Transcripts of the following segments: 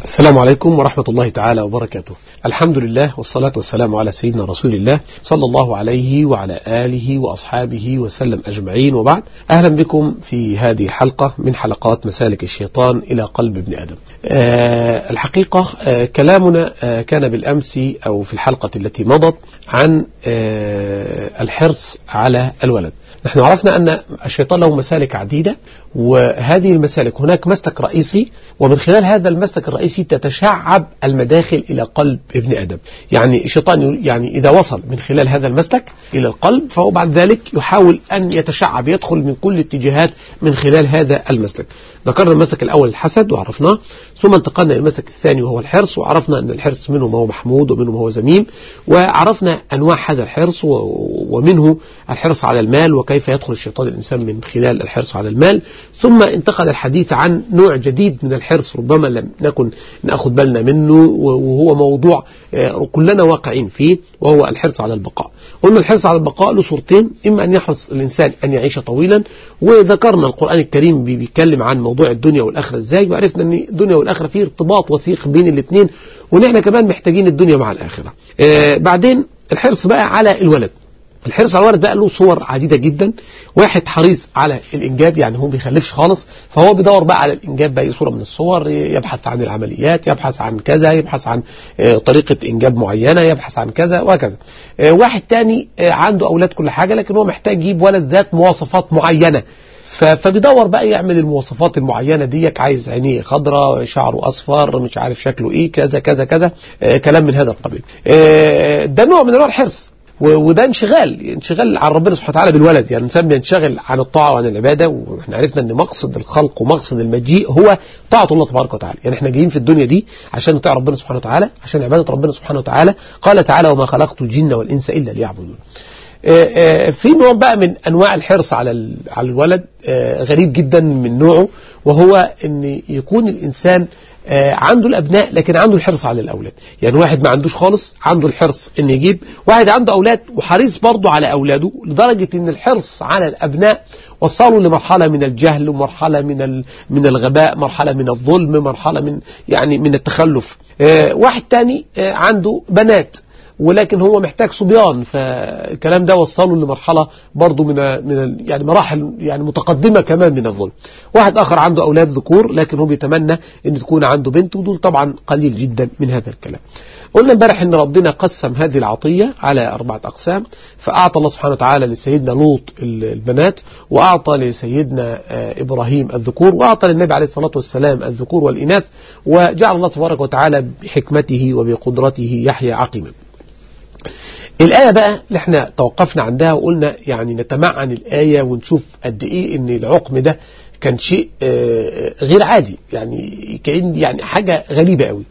السلام عليكم ورحمة الله تعالى وبركاته الحمد لله والصلاة والسلام على سيدنا رسول الله صلى الله عليه وعلى آله وأصحابه وسلم أجمعين وبعد أهلا بكم في هذه الحلقة من حلقات مسالك الشيطان إلى قلب ابن آدم أه الحقيقة أه كلامنا أه كان بالأمس أو في الحلقة التي مضت عن الحرص على الولد نحن عرفنا أن الشيطان له مسالك عديدة وهذه المسالك هناك مسلك رئيسي ومن خلال هذا المسلك الرئيسي تتشعب المداخل إلى قلب ابن آدم يعني الشيطان يعني إذا وصل من خلال هذا المسلك إلى القلب فهو بعد ذلك يحاول أن يتشعب يدخل من كل اتجاهات من خلال هذا المسلك ذكرنا المسلك الأول الحسد وعرفناه ثم انتقلنا إلى المسلك الثاني وهو الحرص وعرفنا أن الحرص منه ما هو محمود ومنه ما هو ذميم وعرفنا أنواع هذا الحرص ومنه الحرص على المال وكيف يدخل الشيطان الإنسان من خلال الحرص على المال ثم انتقل الحديث عن نوع جديد من الحرص ربما لم نكن نأخذ بالنا منه وهو موضوع كلنا واقعين فيه وهو الحرص على البقاء قلنا الحرص على البقاء له صورتين إما أن يحرص الإنسان أن يعيش طويلا وذكرنا القرآن الكريم بيتكلم عن موضوع الدنيا والآخرة إزاي وعرفنا أن الدنيا والآخرة فيه ارتباط وثيق بين الاثنين ونحن كمان محتاجين الدنيا مع الآخرة آه بعدين الحرص بقى على الولد الحرص على الولد بقى له صور عديدة جدا واحد حريص على الإنجاب يعني هو ما بيخلفش خالص فهو بيدور بقى على الإنجاب بأي صورة من الصور يبحث عن العمليات يبحث عن كذا يبحث عن طريقة إنجاب معينة يبحث عن كذا وهكذا واحد تاني عنده أولاد كل حاجة لكن هو محتاج يجيب ولد ذات مواصفات معينة فبيدور بقى يعمل المواصفات المعينة ديك عايز عينيه خضراء شعره أصفر مش عارف شكله إيه كذا كذا كذا كلام من هذا القبيل ده نوع من أنواع الحرص وده انشغال انشغال عن ربنا سبحانه وتعالى بالولد يعني الانسان بينشغل عن الطاعه وعن العباده واحنا عرفنا ان مقصد الخلق ومقصد المجيء هو طاعه الله تبارك وتعالى يعني احنا جايين في الدنيا دي عشان نطيع ربنا سبحانه وتعالى عشان عباده ربنا سبحانه وتعالى قال تعالى وما خلقت الجن والانس الا ليعبدون في نوع بقى من انواع الحرص على على الولد غريب جدا من نوعه وهو ان يكون الانسان عنده الأبناء لكن عنده الحرص على الأولاد يعني واحد ما عندوش خالص عنده الحرص ان يجيب واحد عنده أولاد وحريص برضه على أولاده لدرجة ان الحرص على الأبناء وصلوا لمرحلة من الجهل ومرحلة من من الغباء مرحلة من الظلم مرحلة من يعني من التخلف واحد تاني عنده بنات ولكن هو محتاج صبيان فالكلام ده وصله لمرحلة برضه من من يعني مراحل يعني متقدمة كمان من الظلم. واحد آخر عنده أولاد ذكور لكن هو بيتمنى أن تكون عنده بنت ودول طبعا قليل جدا من هذا الكلام. قلنا امبارح ان ربنا قسم هذه العطية على أربعة أقسام فأعطى الله سبحانه وتعالى لسيدنا لوط البنات وأعطى لسيدنا إبراهيم الذكور وأعطى للنبي عليه الصلاة والسلام الذكور والإناث وجعل الله تبارك وتعالى بحكمته وبقدرته يحيى عقيما. الآية بقى اللي احنا توقفنا عندها وقلنا يعني نتمعن الآية ونشوف قد إيه إن العقم ده كان شيء غير عادي يعني كأن يعني حاجة غريبة قوي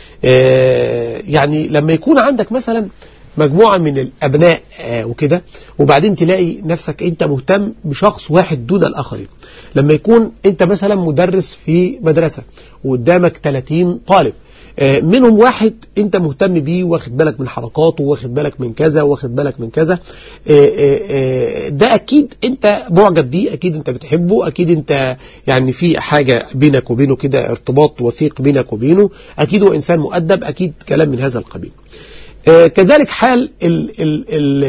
يعني لما يكون عندك مثلا مجموعة من الأبناء وكده وبعدين تلاقي نفسك أنت مهتم بشخص واحد دون الآخرين لما يكون أنت مثلا مدرس في مدرسة وقدامك 30 طالب منهم واحد انت مهتم بيه واخد بالك من حركاته واخد بالك من كذا واخد بالك من كذا ده اكيد انت معجب بيه اكيد انت بتحبه اكيد انت يعني في حاجة بينك وبينه كده ارتباط وثيق بينك وبينه اكيد هو انسان مؤدب اكيد كلام من هذا القبيل كذلك حال ال ال ال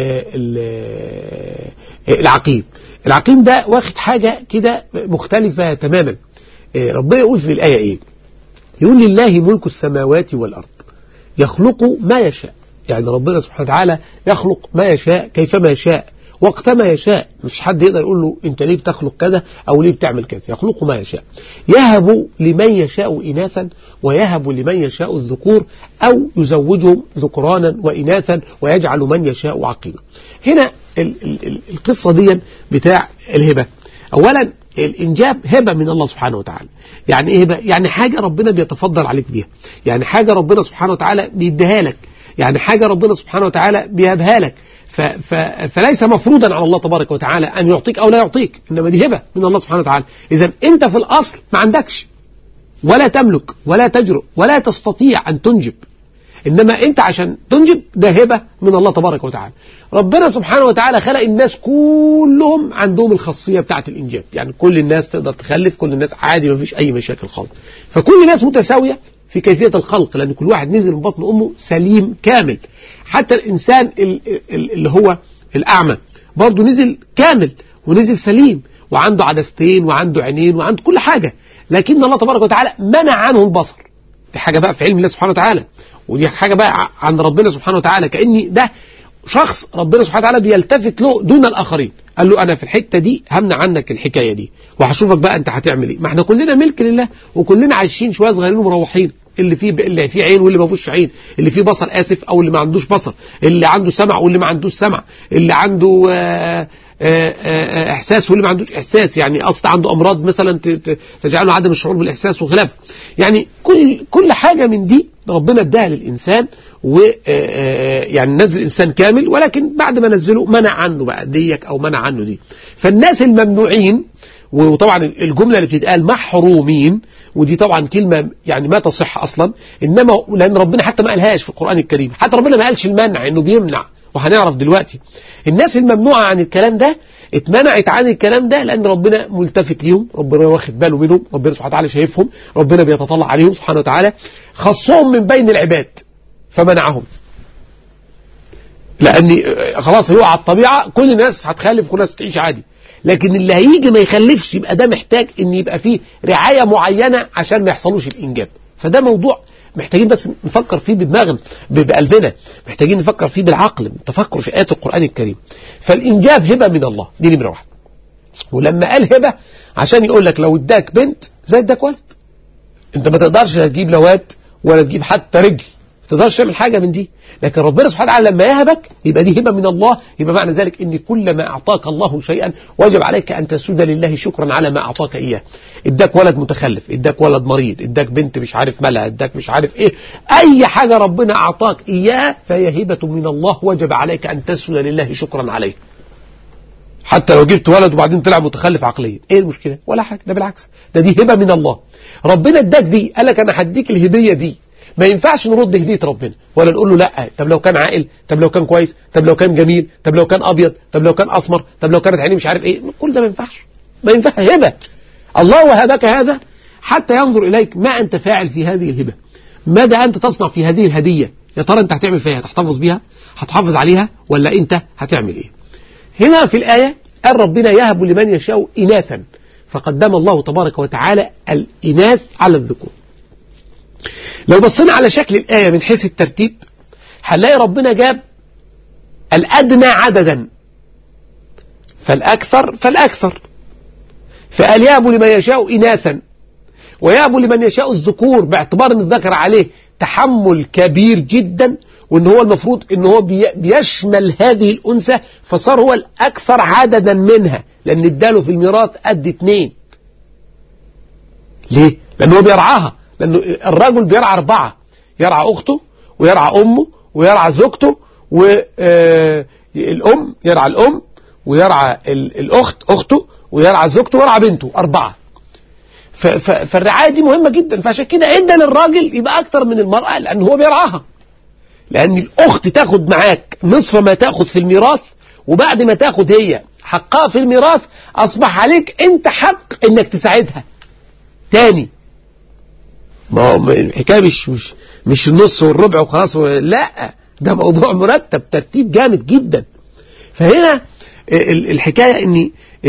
ال العقيم العقيم ده واخد حاجة كده مختلفة تماما ربنا يقول في الآية ايه يقول لله ملك السماوات والأرض يخلق ما يشاء يعني ربنا سبحانه وتعالى يخلق ما يشاء كيفما يشاء وقت ما يشاء مش حد يقدر يقول له انت ليه بتخلق كذا او ليه بتعمل كذا يخلق ما يشاء يهب لمن يشاء إناثا ويهب لمن يشاء الذكور أو يزوجهم ذكرانا وإناثا ويجعل من يشاء عقيما هنا ال ال القصة دي بتاع الهبة أولا الإنجاب هبة من الله سبحانه وتعالى يعني إيه هبة؟ يعني حاجة ربنا بيتفضل عليك بيها يعني حاجة ربنا سبحانه وتعالى بيديها لك يعني حاجة ربنا سبحانه وتعالى بيهبها لك ف ف فليس مفروضا على الله تبارك وتعالى أن يعطيك أو لا يعطيك إنما دي هبة من الله سبحانه وتعالى إذا أنت في الأصل ما عندكش ولا تملك ولا تجرؤ ولا تستطيع أن تنجب إنما أنت عشان تنجب ده هبة من الله تبارك وتعالى ربنا سبحانه وتعالى خلق الناس كلهم عندهم الخاصية بتاعة الإنجاب يعني كل الناس تقدر تخلف كل الناس عادي ما فيش أي مشاكل خالص فكل الناس متساوية في كيفية الخلق لأن كل واحد نزل من بطن أمه سليم كامل حتى الإنسان اللي هو الأعمى برضه نزل كامل ونزل سليم وعنده عدستين وعنده عينين وعنده كل حاجة لكن الله تبارك وتعالى منع عنه البصر دي حاجة بقى في علم الله سبحانه وتعالى ودي حاجة بقى عند ربنا سبحانه وتعالى كأني ده شخص ربنا سبحانه وتعالى بيلتفت له دون الآخرين قال له أنا في الحتة دي همنع عنك الحكاية دي وهشوفك بقى أنت هتعمل إيه ما احنا كلنا ملك لله وكلنا عايشين شوية صغيرين ومروحين اللي فيه اللي فيه عين واللي ما فيهوش عين اللي فيه بصر اسف او اللي ما عندوش بصر اللي عنده سمع واللي ما عندوش سمع اللي عنده آآ آآ احساس واللي ما عندوش احساس يعني اصل عنده امراض مثلا تجعله عدم الشعور بالاحساس وخلافه يعني كل كل حاجه من دي ربنا اداها للانسان و يعني نزل الانسان كامل ولكن بعد ما نزله منع عنه بقى ديك او منع عنه دي فالناس الممنوعين وطبعا الجمله اللي بتتقال محرومين ودي طبعا كلمة يعني ما تصح أصلا إنما لأن ربنا حتى ما قالهاش في القرآن الكريم حتى ربنا ما قالش المنع إنه بيمنع وهنعرف دلوقتي الناس الممنوعة عن الكلام ده اتمنعت عن الكلام ده لأن ربنا ملتفت ليهم ربنا واخد باله منهم ربنا سبحانه وتعالى شايفهم ربنا بيتطلع عليهم سبحانه وتعالى خصهم من بين العباد فمنعهم لأن خلاص هو على الطبيعة كل الناس هتخلف وكل الناس تعيش عادي لكن اللي هيجي ما يخلفش يبقى ده محتاج ان يبقى فيه رعاية معينة عشان ما يحصلوش الانجاب فده موضوع محتاجين بس نفكر فيه بدماغنا بقلبنا محتاجين نفكر فيه بالعقل تفكر في آيات القرآن الكريم فالإنجاب هبة من الله دي نمرة واحد ولما قال هبة عشان يقول لك لو اداك بنت زي اداك ولد انت ما تقدرش لا تجيب لا واد ولا تجيب حتى رجل ما تقدرش تعمل حاجة من دي لكن ربنا سبحانه وتعالى لما يهبك يبقى دي هبة من الله يبقى معنى ذلك ان كل ما اعطاك الله شيئا وجب عليك ان تسجد لله شكرا على ما اعطاك اياه اداك ولد متخلف اداك ولد مريض اداك بنت مش عارف مالها اداك مش عارف ايه اي حاجة ربنا اعطاك اياه فهي هبة من الله وجب عليك ان تسجد لله شكرا عليه حتى لو جبت ولد وبعدين طلع متخلف عقليا ايه المشكلة ولا حاجة ده بالعكس ده دي هبة من الله ربنا اداك دي قال لك انا هديك الهدية دي ما ينفعش نرد هدية ربنا ولا نقول له لا طب لو كان عاقل طب لو كان كويس طب لو كان جميل طب لو كان ابيض طب لو كان اسمر طب لو كانت عينيه مش عارف ايه كل ده ما ينفعش ما ينفعش هبة الله وهبك هذا حتى ينظر اليك ما انت فاعل في هذه الهبة ماذا انت تصنع في هذه الهدية يا ترى انت هتعمل فيها هتحتفظ بيها هتحافظ عليها ولا انت هتعمل ايه هنا في الآية قال ربنا يهب لمن يشاء إناثا فقدم الله تبارك وتعالى الإناث على الذكور لو بصينا على شكل الآية من حيث الترتيب هنلاقي ربنا جاب الأدنى عددا فالأكثر فالأكثر فقال يهب لمن يشاء إناثا ويهب لمن يشاء الذكور باعتبار أن الذكر عليه تحمل كبير جدا وان هو المفروض ان هو بيشمل هذه الانثى فصار هو الاكثر عددا منها لان اداله في الميراث قد اتنين ليه لان هو بيرعاها لانه الرجل بيرعى اربعة يرعى اخته ويرعى امه ويرعى زوجته والام يرعى الام ويرعى الاخت اخته ويرعى زوجته ويرعى بنته اربعة فالرعاية دي مهمة جدا فعشان كده ادى للراجل يبقى اكتر من المرأة لان هو بيرعاها لأن الأخت تاخد معاك نصف ما تاخد في الميراث وبعد ما تاخد هي حقها في الميراث أصبح عليك أنت حق إنك تساعدها تاني ما هو الحكاية مش مش مش النص والربع وخلاص لا ده موضوع مرتب ترتيب جامد جدا فهنا الحكاية إني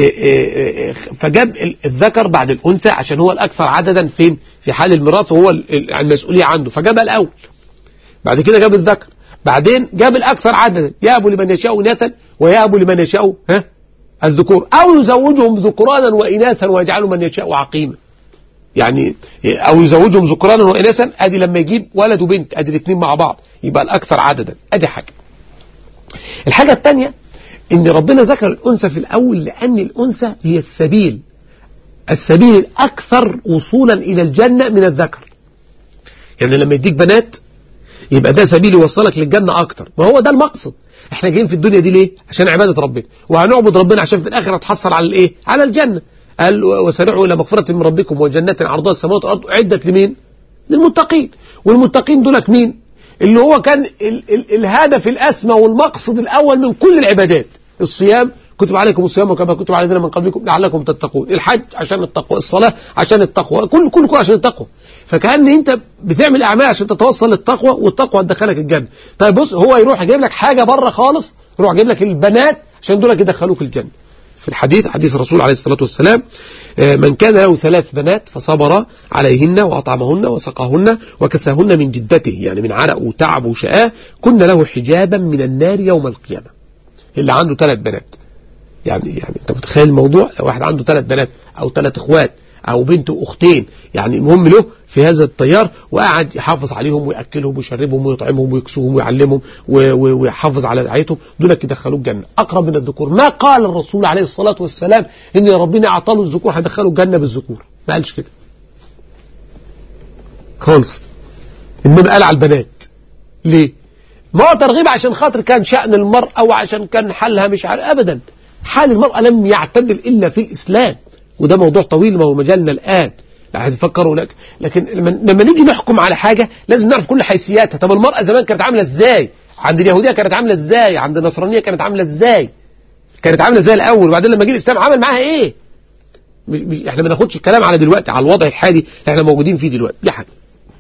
فجاب الذكر بعد الأنثى عشان هو الأكثر عددا فين في حال الميراث وهو المسؤولية عنده فجابها الأول بعد كده جاب الذكر بعدين جاب الأكثر عددا يهب لمن يشاء إناثا ويهب لمن يشاء ها الذكور أو يزوجهم ذكرانا وإناثا ويجعل من يشاء عقيما يعني أو يزوجهم ذكرانا وإناثا أدي لما يجيب ولد وبنت أدي الاثنين مع بعض يبقى الأكثر عددا أدي حاجة الحاجة الثانية إن ربنا ذكر الأنثى في الأول لأن الأنثى هي السبيل السبيل الأكثر وصولا إلى الجنة من الذكر يعني لما يديك بنات يبقى ده سبيل يوصلك للجنة أكتر ما هو ده المقصد احنا جايين في الدنيا دي ليه عشان عبادة ربنا وهنعبد ربنا عشان في الآخرة تحصل على الايه على الجنة قال وسارعوا إلى مغفرة من ربكم وجنات عرضها السماوات والأرض أعدت لمين للمتقين والمتقين دولك مين اللي هو كان ال ال الهدف الأسمى والمقصد الأول من كل العبادات الصيام كتب عليكم الصيام كما كتب على من قبلكم لعلكم تتقون الحج عشان التقوى الصلاة عشان التقوى كل كل كل عشان التقوى فكأن انت بتعمل اعمال عشان تتوصل للتقوى والتقوى تدخلك الجنه طيب بص هو يروح يجيب لك حاجه بره خالص يروح يجيب لك البنات عشان دول يدخلوك الجنه في الحديث حديث الرسول عليه الصلاة والسلام من كان له ثلاث بنات فصبر عليهن وأطعمهن وسقاهن وكساهن من جدته يعني من عرق وتعب وشقاه كن له حجابا من النار يوم القيامة اللي عنده ثلاث بنات يعني يعني انت متخيل الموضوع لو واحد عنده ثلاث بنات او ثلاث اخوات او بنت واختين يعني المهم له في هذا التيار وقعد يحافظ عليهم وياكلهم ويشربهم ويطعمهم ويكسوهم ويعلمهم ويحافظ على رعايتهم دول يدخلوه الجنه اقرب من الذكور ما قال الرسول عليه الصلاه والسلام ان ربنا اعطى له الذكور هيدخله الجنه بالذكور ما قالش كده خالص انما قال على البنات ليه ما هو ترغيب عشان خاطر كان شأن المرأة وعشان كان حالها مش عارف أبدا حال المرأة لم يعتدل إلا في الإسلام وده موضوع طويل ما هو مجالنا الآن لا هتفكروا لك لكن لما نيجي نحكم على حاجة لازم نعرف كل حيثياتها طب المرأة زمان كانت عاملة ازاي عند اليهودية كانت عاملة ازاي عند النصرانية كانت عاملة ازاي كانت عاملة ازاي الأول وبعدين لما جه الإسلام عمل معاها ايه احنا ما ناخدش الكلام على دلوقتي على الوضع الحالي اللي احنا موجودين فيه دلوقتي دي حاجة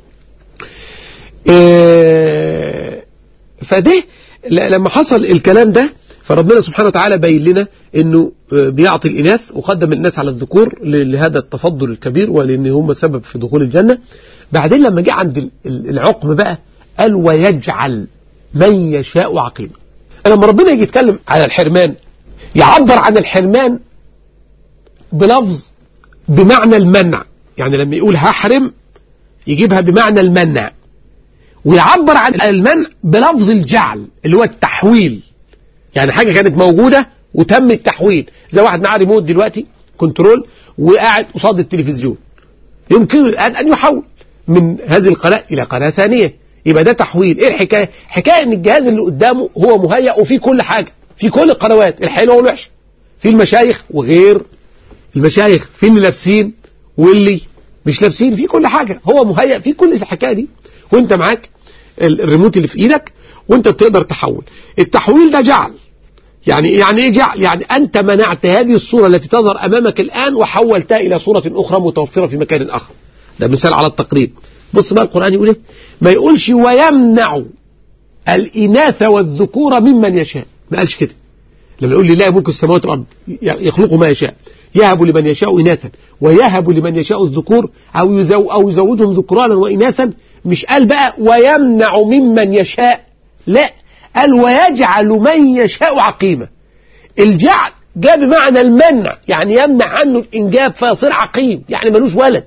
اه فده لما حصل الكلام ده فربنا سبحانه وتعالى بين لنا انه بيعطي الاناث وقدم الناس على الذكور لهذا التفضل الكبير ولان هم سبب في دخول الجنه بعدين لما جه عند العقم بقى قال ويجعل من يشاء عقيما لما ربنا يجي يتكلم على الحرمان يعبر عن الحرمان بلفظ بمعنى المنع يعني لما يقول هحرم يجيبها بمعنى المنع ويعبر عن المنع بلفظ الجعل اللي هو التحويل يعني حاجة كانت موجودة وتم التحويل زي واحد معاه ريموت دلوقتي كنترول وقاعد قصاد التلفزيون يمكن الآن أن يحول من هذه القناة إلى قناة ثانية يبقى ده تحويل إيه الحكاية حكاية إن الجهاز اللي قدامه هو مهيأ وفيه كل حاجة في كل القنوات الحلوة والوحشة في المشايخ وغير المشايخ في اللي لابسين واللي مش لابسين في كل حاجة هو مهيأ في كل الحكاية دي وانت معاك الريموت اللي في ايدك وانت بتقدر تحول التحويل ده جعل يعني يعني ايه جعل يعني انت منعت هذه الصورة التي تظهر امامك الان وحولتها الى صورة اخرى متوفرة في مكان اخر ده مثال على التقريب بص بقى القرآن يقول ايه ما يقولش ويمنع الاناث والذكور ممن يشاء ما قالش كده لما يقول لي لا ملك السماوات والارض يخلق ما يشاء يهب لمن يشاء اناثا ويهب لمن يشاء الذكور او يزو او يزوجهم ذكرانا واناثا مش قال بقى ويمنع ممن يشاء لا قال ويجعل من يشاء عقيمة الجعل جاء بمعنى المنع يعني يمنع عنه الإنجاب فيصير عقيم يعني ملوش ولد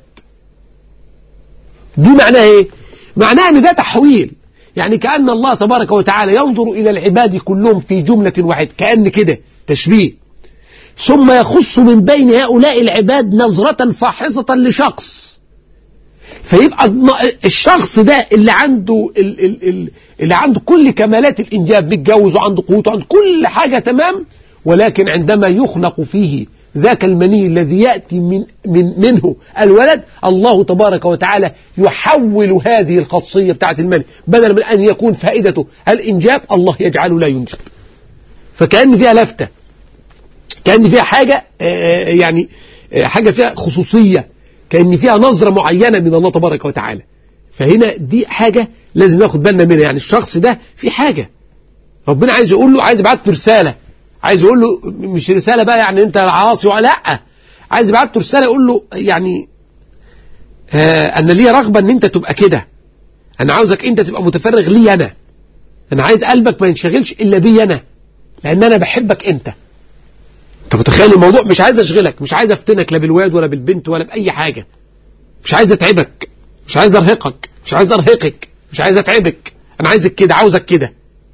دي معناها ايه معناها ان ده تحويل يعني كأن الله تبارك وتعالى ينظر إلى العباد كلهم في جملة واحدة كأن كده تشبيه ثم يخص من بين هؤلاء العباد نظرة فاحصة لشخص فيبقى الشخص ده اللي عنده اللي عنده كل كمالات الإنجاب متجوز وعنده قوت وعنده كل حاجة تمام ولكن عندما يخلق فيه ذاك المني الذي يأتي من, من منه الولد الله تبارك وتعالى يحول هذه الخاصية بتاعت المني بدل من أن يكون فائدته الإنجاب الله يجعله لا ينجب فكأن فيها لفتة كأن فيها حاجة يعني حاجة فيها خصوصية كأن فيها نظرة معينة من الله تبارك وتعالى فهنا دي حاجة لازم ناخد بالنا منها يعني الشخص ده في حاجة ربنا عايز يقول له عايز يبعت له رسالة عايز يقول له مش رسالة بقى يعني انت عاصي لا عايز يبعت له رسالة يقول له يعني آه انا ليا رغبة ان انت تبقى كده انا عاوزك انت تبقى متفرغ لي انا انا عايز قلبك ما ينشغلش الا بي انا لان انا بحبك انت انت متخيل الموضوع مش عايز اشغلك مش عايز افتنك لا بالواد ولا بالبنت ولا باي حاجة مش عايز اتعبك مش عايز ارهقك مش عايز ارهقك مش عايز اتعبك انا عايزك كده عاوزك كده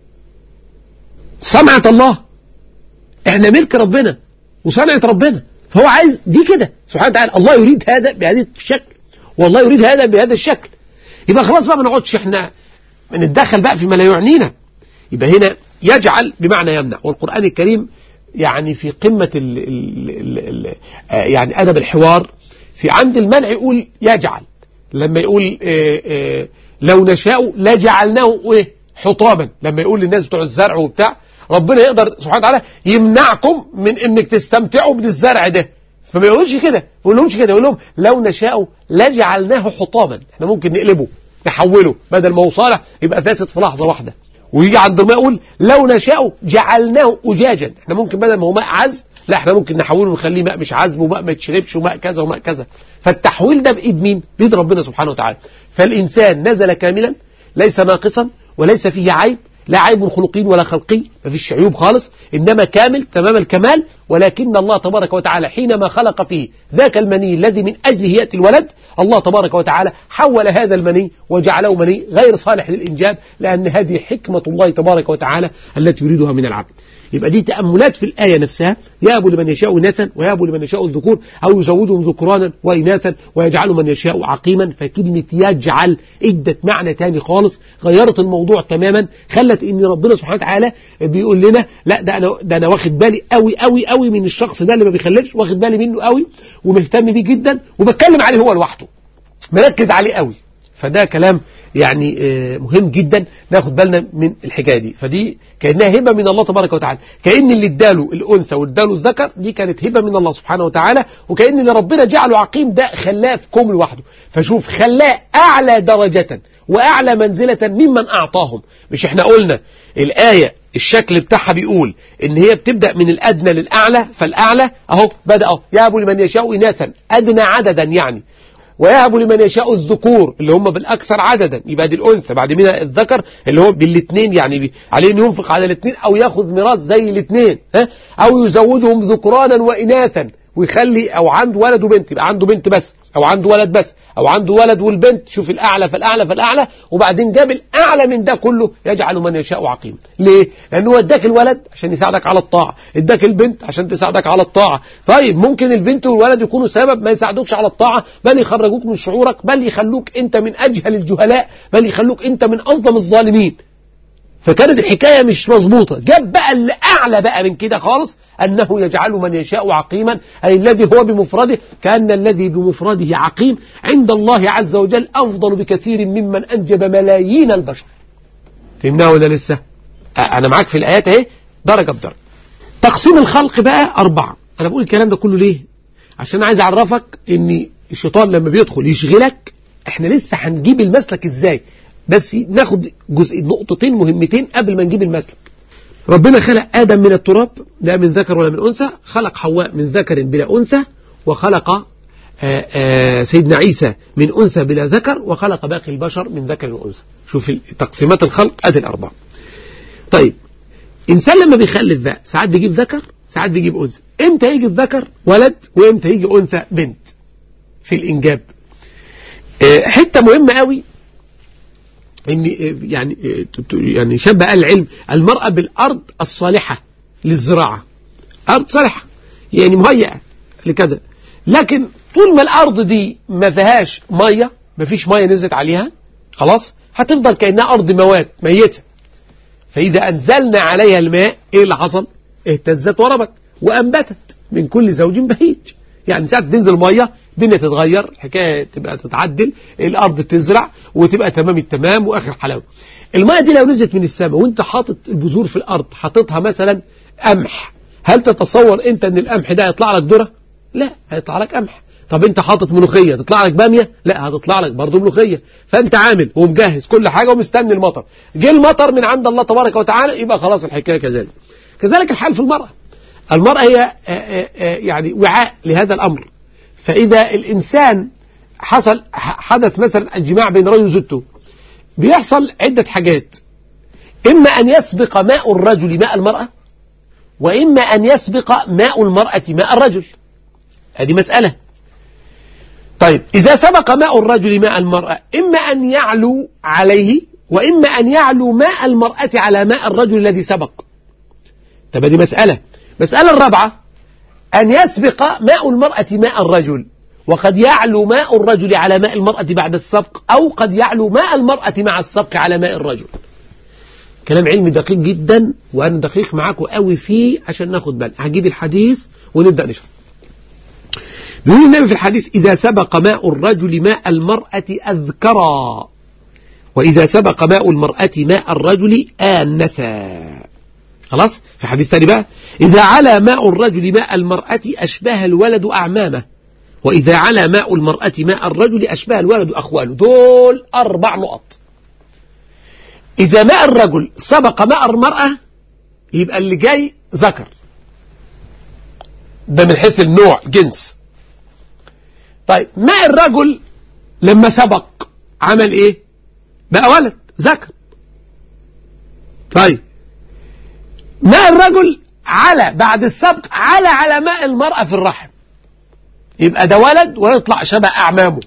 سمعة الله احنا ملك ربنا وصنعة ربنا فهو عايز دي كده سبحانه وتعالى الله يريد هذا بهذا الشكل والله يريد هذا بهذا الشكل يبقى خلاص بقى ما نقعدش احنا نتدخل بقى فيما لا يعنينا يبقى هنا يجعل بمعنى يمنع والقرآن الكريم يعني في قمة ال ال ال ال يعني أدب الحوار في عند المنع يقول يجعل لما يقول اه اه لو نشاء لجعلناه ايه حطاما لما يقول للناس بتوع الزرع وبتاع ربنا يقدر سبحانه وتعالى يمنعكم من انك تستمتعوا بالزرع ده فما يقولش كده ما يقولهمش كده يقول لهم لو نشاء لجعلناه حطاما احنا ممكن نقلبه نحوله بدل ما هو صالح يبقى فاسد في لحظة واحدة ويجي عند الماء يقول لو نشاء جعلناه أجاجا احنا ممكن بدل ما هو ماء عذب لا احنا ممكن نحوله ونخليه ماء مش عذب وماء ما يتشربش وماء كذا وماء كذا فالتحويل ده بإيد مين؟ بإيد ربنا سبحانه وتعالى فالإنسان نزل كاملا ليس ناقصا وليس فيه عيب لا عيب خلقي ولا خلقي ما فيش عيوب خالص إنما كامل تمام الكمال ولكن الله تبارك وتعالى حينما خلق فيه ذاك المني الذي من أجله يأتي الولد الله تبارك وتعالى حول هذا المني وجعله مني غير صالح للإنجاب لأن هذه حكمة الله تبارك وتعالى التي يريدها من العبد يبقى دي تأملات في الآية نفسها يهب لمن يشاء إناثا ويهب لمن يشاء الذكور أو يزوجهم ذكرانا وإناثا ويجعل من يشاء عقيما فكلمة يجعل ادت معنى تاني خالص غيرت الموضوع تماما خلت إن ربنا سبحانه وتعالى بيقول لنا لا ده أنا ده أنا واخد بالي قوي قوي قوي من الشخص ده اللي ما بيخلفش واخد بالي منه قوي ومهتم بيه جدا وبتكلم عليه هو لوحده مركز عليه قوي فده كلام يعني مهم جدا ناخد بالنا من الحكايه دي فدي كانها هبه من الله تبارك وتعالى كان اللي اداله الانثى واداله الذكر دي كانت هبه من الله سبحانه وتعالى وكان اللي ربنا جعله عقيم ده خلاه في كوم لوحده فشوف خلاه اعلى درجه واعلى منزله ممن اعطاهم مش احنا قلنا الايه الشكل بتاعها بيقول ان هي بتبدا من الادنى للاعلى فالاعلى اهو بدا اهو يهب لمن يشاء اناثا ادنى عددا يعني ويهب لمن يشاء الذكور اللي هم بالأكثر عددا يبقى دي الأنثى بعد منها الذكر اللي هو بالاثنين يعني عليه أن ينفق على الاثنين أو ياخذ ميراث زي الاثنين أو يزوجهم ذكرانا وإناثا ويخلي أو عنده ولد وبنت يبقى عنده بنت بس أو عنده ولد بس أو عنده ولد والبنت شوف الأعلى فالأعلى فالأعلى وبعدين جاب الأعلى من ده كله يجعل من يشاء عقيما ليه؟ لأنه اداك الولد عشان يساعدك على الطاعة اداك البنت عشان تساعدك على الطاعة طيب ممكن البنت والولد يكونوا سبب ما يساعدوكش على الطاعة بل يخرجوك من شعورك بل يخلوك أنت من أجهل الجهلاء بل يخلوك أنت من أظلم الظالمين فكانت الحكاية مش مظبوطة جاب بقى اللي أعلى بقى من كده خالص أنه يجعل من يشاء عقيما أي الذي هو بمفرده كأن الذي بمفرده عقيم عند الله عز وجل أفضل بكثير ممن أنجب ملايين البشر فهمناه ولا لسه أنا معاك في الآيات اهي درجة بدرجة تقسيم الخلق بقى أربعة أنا بقول الكلام ده كله ليه عشان عايز أعرفك أن الشيطان لما بيدخل يشغلك احنا لسه هنجيب المسلك ازاي بس ناخد جزء نقطتين مهمتين قبل ما نجيب المسلك ربنا خلق آدم من التراب لا من ذكر ولا من أنثى خلق حواء من ذكر بلا أنثى وخلق آآ آآ سيدنا عيسى من أنثى بلا ذكر وخلق باقي البشر من ذكر وأنثى شوف تقسيمات الخلق أدي الأربعة طيب إنسان لما بيخلف بقى ساعات بيجيب ذكر ساعات بيجيب أنثى إمتى يجي الذكر ولد وإمتى يجي أنثى بنت في الإنجاب حتة مهمة قوي ان يعني يعني شبه العلم المرأة بالأرض الصالحة للزراعة أرض صالحة يعني مهيئة لكذا لكن طول ما الأرض دي ما فيهاش مية ما فيش مية نزلت عليها خلاص هتفضل كأنها أرض موات ميتة فإذا أنزلنا عليها الماء إيه اللي حصل اهتزت وربت وأنبتت من كل زوج بهيج يعني ساعة تنزل مية الدنيا تتغير الحكاية تبقى تتعدل الأرض تزرع وتبقى تمام التمام وآخر حلاوة المية دي لو نزلت من السماء وانت حاطط البذور في الأرض حاططها مثلا قمح هل تتصور انت ان القمح ده يطلع لك ذره؟ لا هيطلع لك قمح طب انت حاطط ملوخيه تطلع لك باميه لا هتطلع لك برضه ملوخيه فانت عامل ومجهز كل حاجه ومستني المطر جه المطر من عند الله تبارك وتعالى يبقى خلاص الحكايه كذلك كذلك الحال في المراه المراه هي يعني وعاء لهذا الامر فإذا الإنسان حصل حدث مثلا الجماع بين رجل وزوجته بيحصل عدة حاجات إما أن يسبق ماء الرجل ماء المرأة وإما أن يسبق ماء المرأة ماء الرجل هذه مسألة طيب إذا سبق ماء الرجل ماء المرأة إما أن يعلو عليه وإما أن يعلو ماء المرأة على ماء الرجل الذي سبق طب هذه مسألة مسألة الرابعة أن يسبق ماء المرأة ماء الرجل وقد يعلو ماء الرجل على ماء المرأة بعد السبق أو قد يعلو ماء المرأة مع السبق على ماء الرجل كلام علمي دقيق جدا وأنا دقيق معاكم قوي فيه عشان ناخد بالنا هجيب الحديث ونبدأ نشرح بيقول النبي في الحديث إذا سبق ماء الرجل ماء المرأة أذكرا وإذا سبق ماء المرأة ماء الرجل آنثا خلاص في حديث تاني بقى إذا علا ماء الرجل ماء المرأة أشباه الولد أعمامه وإذا علا ماء المرأة ماء الرجل أشباه الولد أخواله دول أربع نقط إذا ماء الرجل سبق ماء المرأة يبقى اللي جاي ذكر ده من حيث النوع جنس طيب ماء الرجل لما سبق عمل ايه بقى ولد ذكر طيب ماء الرجل على بعد السبق على على ماء المرأة في الرحم يبقى ده ولد ويطلع شبه أعمامه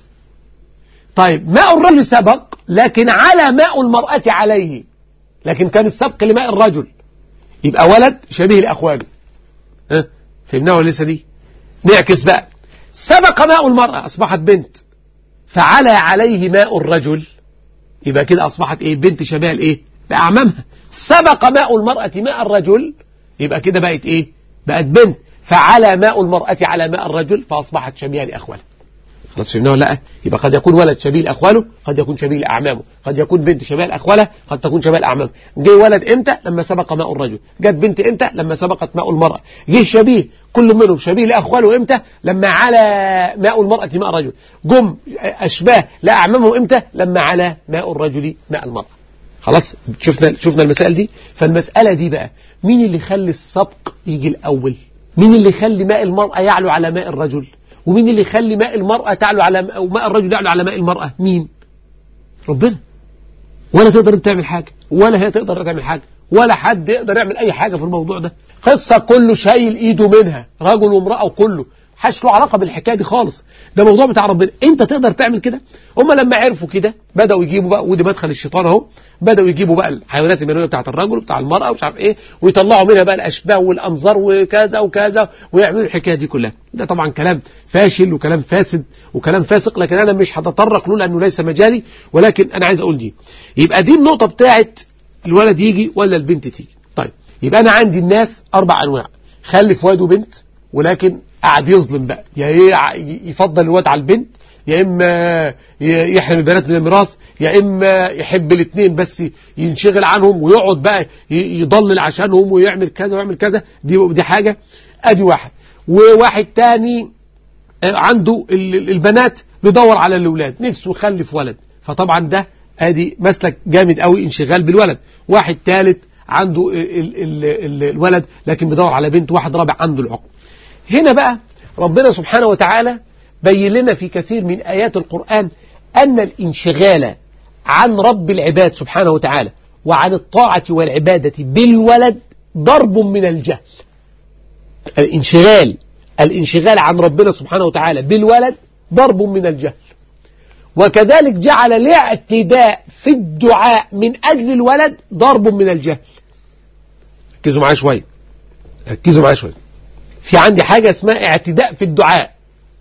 طيب ماء الرجل سبق لكن على ماء المرأة عليه لكن كان السبق لماء الرجل يبقى ولد شبيه لأخوانه ها فهمناه ولا لسه دي نعكس بقى سبق ماء المرأة أصبحت بنت فعلى عليه ماء الرجل يبقى كده أصبحت إيه بنت شبيه الإيه بأعمامها سبق ماء المرأة ماء الرجل يبقى كده بقت إيه بقت بنت فعلى ماء المرأة على ماء الرجل فأصبحت شبيهة لأخوانها خلاص فهمنا ولا لا يبقى قد يكون ولد شبيه لأخواله قد يكون شبيه لأعمامه قد يكون بنت شبيه لأخوالها قد تكون شبيه لأعمامه جه ولد امتى لما سبق ماء الرجل جت بنت امتى لما سبقت ماء المرأة جه شبيه كل منهم شبيه لأخواله امتى لما على ماء المرأة ماء الرجل جم أشباه لأعمامه امتى لما على ماء الرجل ماء المرأة خلاص شفنا شفنا المسائل دي فالمسألة دي بقى مين اللي يخلي السبق يجي الأول مين اللي يخلي ماء المرأة يعلو على ماء الرجل ومين اللي يخلي ماء المرأة تعلو على أو ماء الرجل يعلو على ماء المرأة مين ربنا ولا تقدر تعمل حاجة ولا هي تقدر تعمل حاجة ولا حد يقدر يعمل أي حاجة في الموضوع ده قصة كله شايل إيده منها رجل وامرأة وكله حش له علاقة بالحكاية دي خالص ده موضوع بتاع ربنا انت تقدر تعمل كده هم لما عرفوا كده بدأوا يجيبوا بقى ودي مدخل الشيطان اهو بدأوا يجيبوا بقى الحيوانات المنوية بتاعت الرجل وبتاع المرأة ومش عارف ايه ويطلعوا منها بقى الاشباه والانظار وكذا وكذا ويعملوا الحكاية دي كلها ده طبعا كلام فاشل وكلام فاسد وكلام فاسق لكن انا مش هتطرق له لانه ليس مجالي ولكن انا عايز اقول دي يبقى دي النقطة بتاعت الولد يجي ولا البنت تيجي طيب يبقى انا عندي الناس اربع انواع خلف واد وبنت ولكن قاعد يظلم بقى يا يفضل الواد على البنت يا إما يحرم البنات من الميراث يا إما يحب الاثنين بس ينشغل عنهم ويقعد بقى يضلل عشانهم ويعمل كذا ويعمل كذا دي دي حاجة ادي واحد وواحد تاني عنده البنات بيدور على الاولاد نفسه يخلف ولد فطبعا ده ادي مسلك جامد قوي انشغال بالولد واحد ثالث عنده ال ال ال الولد لكن بيدور على بنت واحد رابع عنده العقل هنا بقى ربنا سبحانه وتعالى بين لنا في كثير من آيات القرآن أن الانشغال عن رب العباد سبحانه وتعالى وعن الطاعة والعبادة بالولد ضرب من الجهل الانشغال الانشغال عن ربنا سبحانه وتعالى بالولد ضرب من الجهل وكذلك جعل الاعتداء في الدعاء من أجل الولد ضرب من الجهل ركزوا معايا شوية ركزوا معايا شوية في عندي حاجة اسمها اعتداء في الدعاء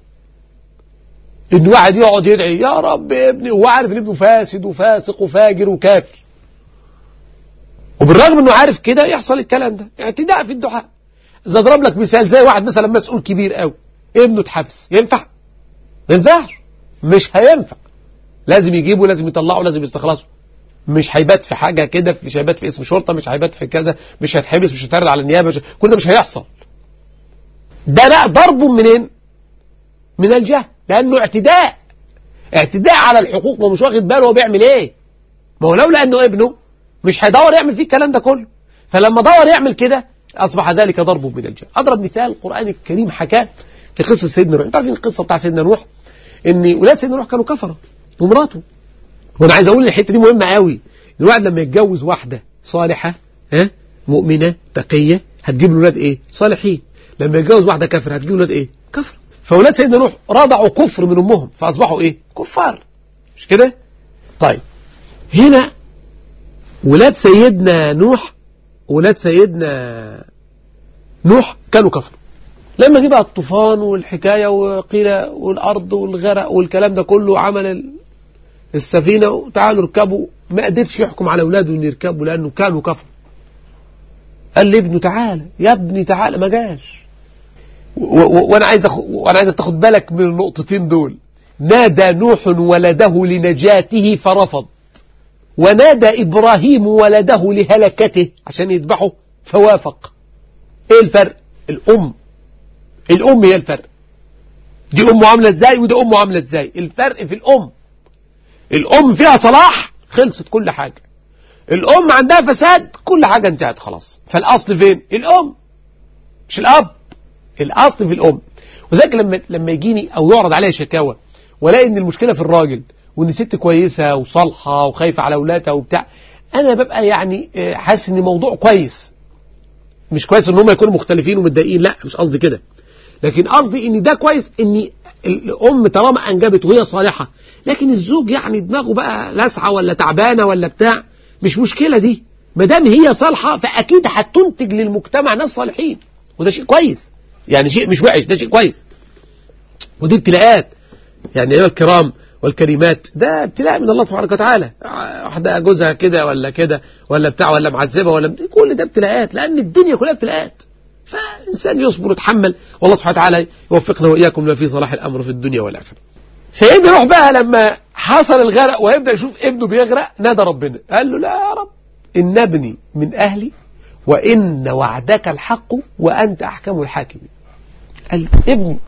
ان واحد يقعد يدعي يا رب ابني وهو عارف ان ابنه فاسد وفاسق وفاجر وكافر وبالرغم انه عارف كده يحصل الكلام ده اعتداء في الدعاء اذا اضرب لك مثال زي واحد مثلا مسؤول كبير قوي ابنه اتحبس ينفع ما ينفعش مش هينفع لازم يجيبه لازم يطلعه لازم يستخلصه مش هيبات في حاجة كده مش هيبات في اسم شرطة مش هيبات في كذا مش هيتحبس مش هيتعرض على النيابة مش... كل ده مش هيحصل ده بقى ضرب منين من الجهل لأنه اعتداء اعتداء على الحقوق ومش واخد باله هو بيعمل ايه ما هو لولا انه ابنه مش هيدور يعمل فيه الكلام ده كله فلما دور يعمل كده اصبح ذلك ضرب من الجهل اضرب مثال القرآن الكريم حكاه في قصة سيدنا نوح انتوا عارفين القصة بتاع سيدنا نوح ان ولاد سيدنا نوح كانوا كفرة ومراته وانا عايز اقول الحته دي مهمه قوي الواحد لما يتجوز واحده صالحه ها مؤمنه تقيه هتجيب له ولاد ايه صالحين لما يتجوز واحده كافره هتجيب له ولاد ايه كفر فاولاد سيدنا نوح رضعوا كفر من امهم فاصبحوا ايه كفار مش كده طيب هنا ولاد سيدنا نوح ولاد سيدنا نوح كانوا كفر لما جه بقى الطوفان والحكايه وقيل والارض والغرق والكلام ده كله عمل السفينة وتعالوا اركبوا ما قدرش يحكم على أولاده أن يركبوا لأنه كانوا كفر قال لابنه تعالى يا ابني تعالى ما جاش وأنا عايز أخ... وأنا عايزك تاخد بالك من النقطتين دول نادى نوح ولده لنجاته فرفض ونادى إبراهيم ولده لهلكته عشان يذبحه فوافق ايه الفرق الام الام هي الفرق دي امه عامله ازاي ودي امه عامله ازاي الفرق في الام الام فيها صلاح خلصت كل حاجه الام عندها فساد كل حاجه انتهت خلاص فالاصل فين الام مش الاب الاصل في الام وذلك لما لما يجيني او يعرض عليا شكاوى والاقي ان المشكله في الراجل وان ست كويسه وصالحه وخايفه على اولادها وبتاع انا ببقى يعني حاسس ان موضوع كويس مش كويس ان هم يكونوا مختلفين ومتضايقين لا مش قصدي كده لكن قصدي ان ده كويس ان الام طالما انجبت وهي صالحه لكن الزوج يعني دماغه بقى لسعه ولا تعبانه ولا بتاع مش مشكله دي ما دام هي صالحه فاكيد هتنتج للمجتمع ناس صالحين وده شيء كويس يعني شيء مش وحش ده شيء كويس ودي ابتلاءات يعني ايها الكرام والكريمات ده ابتلاء من الله سبحانه وتعالى واحده جوزها كده ولا كده ولا بتاع ولا معذبه ولا كل ده ابتلاءات لان الدنيا كلها ابتلاءات فإنسان يصبر ويتحمل والله سبحانه وتعالى يوفقنا وإياكم لما في صلاح الأمر في الدنيا والآخرة سيدنا نوح بقى لما حصل الغرق ويبدأ يشوف ابنه بيغرق نادى ربنا قال له لا يا رب إن ابني من أهلي وإن وعدك الحق وأنت أحكم الحاكمين قال له ابني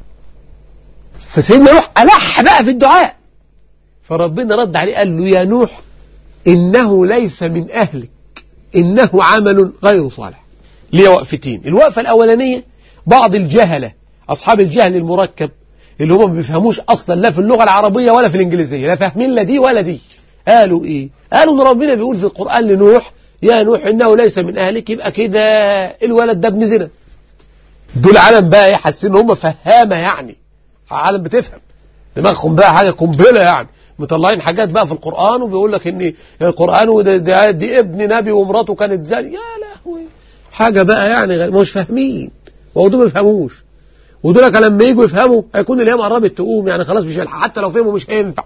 فسيدنا نوح ألح بقى في الدعاء فربنا رد عليه قال له يا نوح إنه ليس من أهلك إنه عمل غير صالح ليه وقفتين الوقفة الأولانية بعض الجهلة أصحاب الجهل المركب اللي هم ما بيفهموش أصلا لا في اللغة العربية ولا في الإنجليزية لا فاهمين لا دي ولا دي قالوا إيه قالوا إن ربنا بيقول في القرآن لنوح يا نوح إنه ليس من أهلك يبقى كده الولد ده ابن زنا دول عالم بقى يحسين إن هم فهامة يعني عالم بتفهم دماغهم بقى حاجة قنبلة يعني مطلعين حاجات بقى في القرآن وبيقول لك إن القرآن وده دي, دي ابن نبي ومراته كانت زانية يا لهوي حاجة بقى يعني غير مش فاهمين ودول ما يفهموش ودول لما يجوا يفهموا هيكون الايام قربت تقوم يعني خلاص مش هيلحق حتى لو فهموا مش هينفع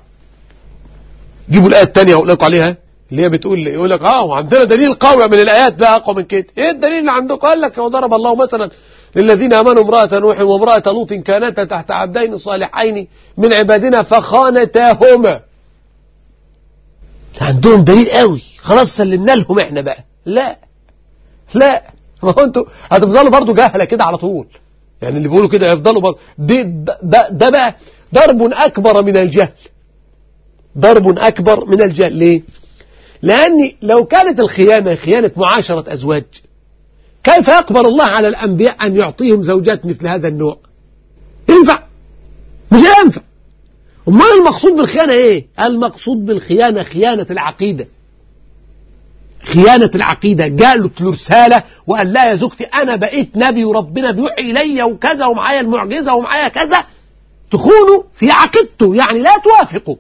جيبوا الايه الثانيه اقول لكم عليها اللي هي بتقول يقول لك اه وعندنا دليل قوي من الايات بقى اقوى من كده ايه الدليل اللي عندكم قال لك وضرب الله مثلا للذين امنوا امراه نوح وامراه لوط كانتا تحت عبدين صالحين من عبادنا فخانتاهما عندهم دليل قوي خلاص سلمنا لهم احنا بقى لا لا ما هو انتوا هتفضلوا برضه جهله كده على طول يعني اللي بيقولوا كده يفضلوا برضه دي ده, ده بقى ضرب اكبر من الجهل ضرب اكبر من الجهل ليه لان لو كانت الخيانه خيانه معاشره ازواج كيف يقبل الله على الانبياء ان يعطيهم زوجات مثل هذا النوع ينفع مش هينفع امال المقصود بالخيانه ايه المقصود بالخيانه خيانه العقيده خيانة العقيدة جالت له رسالة وقال لا يا زوجتي أنا بقيت نبي وربنا بيوحي إلي وكذا ومعايا المعجزة ومعايا كذا تخونوا في عقيدته يعني لا توافقوا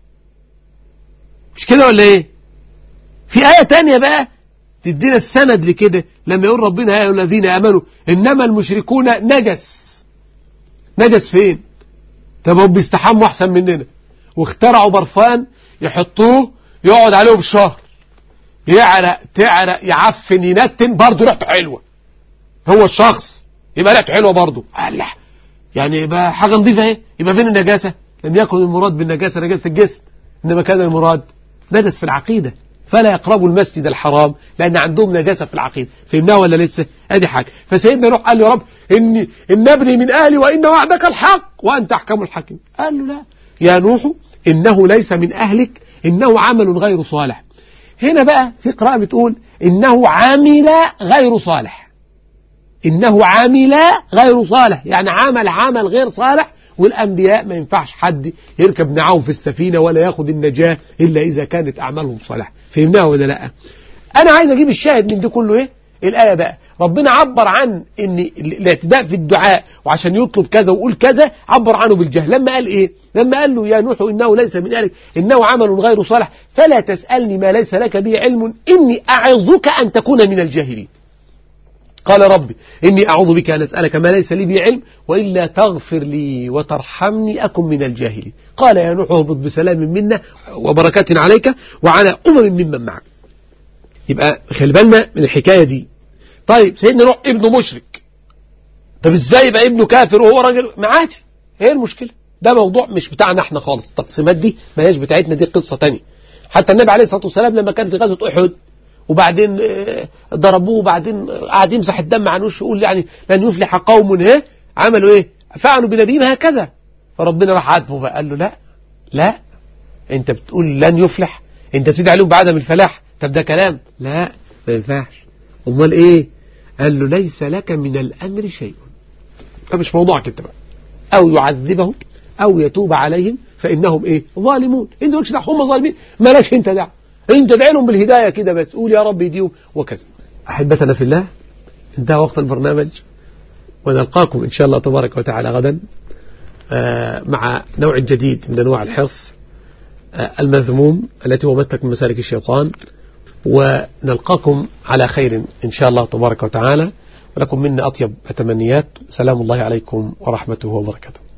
مش كده ولا إيه في آية تانية بقى تدينا السند لكده لما يقول ربنا يا الذين آمنوا إنما المشركون نجس نجس فين طب هم بيستحموا أحسن مننا واخترعوا برفان يحطوه يقعد عليه بشهر يعرق تعرق يعفن ينتن برضه ريحته حلوه هو الشخص يبقى ريحته حلوه برضه الله يعني يبقى حاجه نظيفه اهي يبقى فين النجاسه لم يكن المراد بالنجاسه نجاسه الجسم انما كان المراد نجس في العقيده فلا يقربوا المسجد الحرام لان عندهم نجاسه في العقيده فهمناها ولا لسه ادي حاجه فسيدنا نوح قال له يا رب اني ان ابني من اهلي وان وعدك الحق وانت احكم الحكيم قال له لا يا نوح انه ليس من اهلك انه عمل غير صالح هنا بقى في قراءة بتقول إنه عامل غير صالح إنه عامل غير صالح يعني عمل عمل غير صالح والأنبياء ما ينفعش حد يركب معاهم في السفينة ولا ياخد النجاة إلا إذا كانت أعمالهم صالحة فهمناها ولا لا أنا عايز أجيب الشاهد من دي كله إيه الآية بقى ربنا عبر عن ان الاعتداء في الدعاء وعشان يطلب كذا ويقول كذا عبر عنه بالجهل لما قال ايه لما قال له يا نوح انه ليس من اهلك انه عمل غير صالح فلا تسالني ما ليس لك به علم اني اعظك ان تكون من الجاهلين قال ربي إني أعوذ بك أن أسألك ما ليس لي به علم وإلا تغفر لي وترحمني أكن من الجاهلين قال يا نوح اهبط بسلام منا وبركات عليك وعلى أمم ممن معك يبقى خلي بالنا من الحكاية دي طيب سيدنا نوح ابنه مشرك طب ازاي يبقى ابنه كافر وهو راجل ما عادي ايه المشكلة ده موضوع مش بتاعنا احنا خالص التقسيمات دي ما هيش بتاعتنا دي قصة تانية حتى النبي عليه الصلاة والسلام لما كان في غزوة أحد وبعدين آه، ضربوه وبعدين قعد يمسح الدم عن وشه يقول يعني لن يفلح قوم ايه عملوا ايه فعلوا بنبيهم هكذا فربنا راح عاتبه بقى قال له لا لا انت بتقول لن يفلح انت بتدعي عليهم بعدم الفلاح طب ده كلام لا ما ينفعش امال ايه قال له ليس لك من الامر شيء فمش موضوعك انت بقى او يعذبهم او يتوب عليهم فانهم ايه ظالمون انت مالكش دعوه هم ظالمين مالكش انت دعوه انت ادعي لهم بالهدايه كده بس قول يا رب يديهم وكذا احبتنا في الله انتهى وقت البرنامج ونلقاكم ان شاء الله تبارك وتعالى غدا آه، مع نوع جديد من انواع الحرص آه، المذموم التي هو مسلك من مسالك الشيطان ونلقاكم على خير إن شاء الله تبارك وتعالى ولكم منا أطيب التمنيات سلام الله عليكم ورحمته وبركاته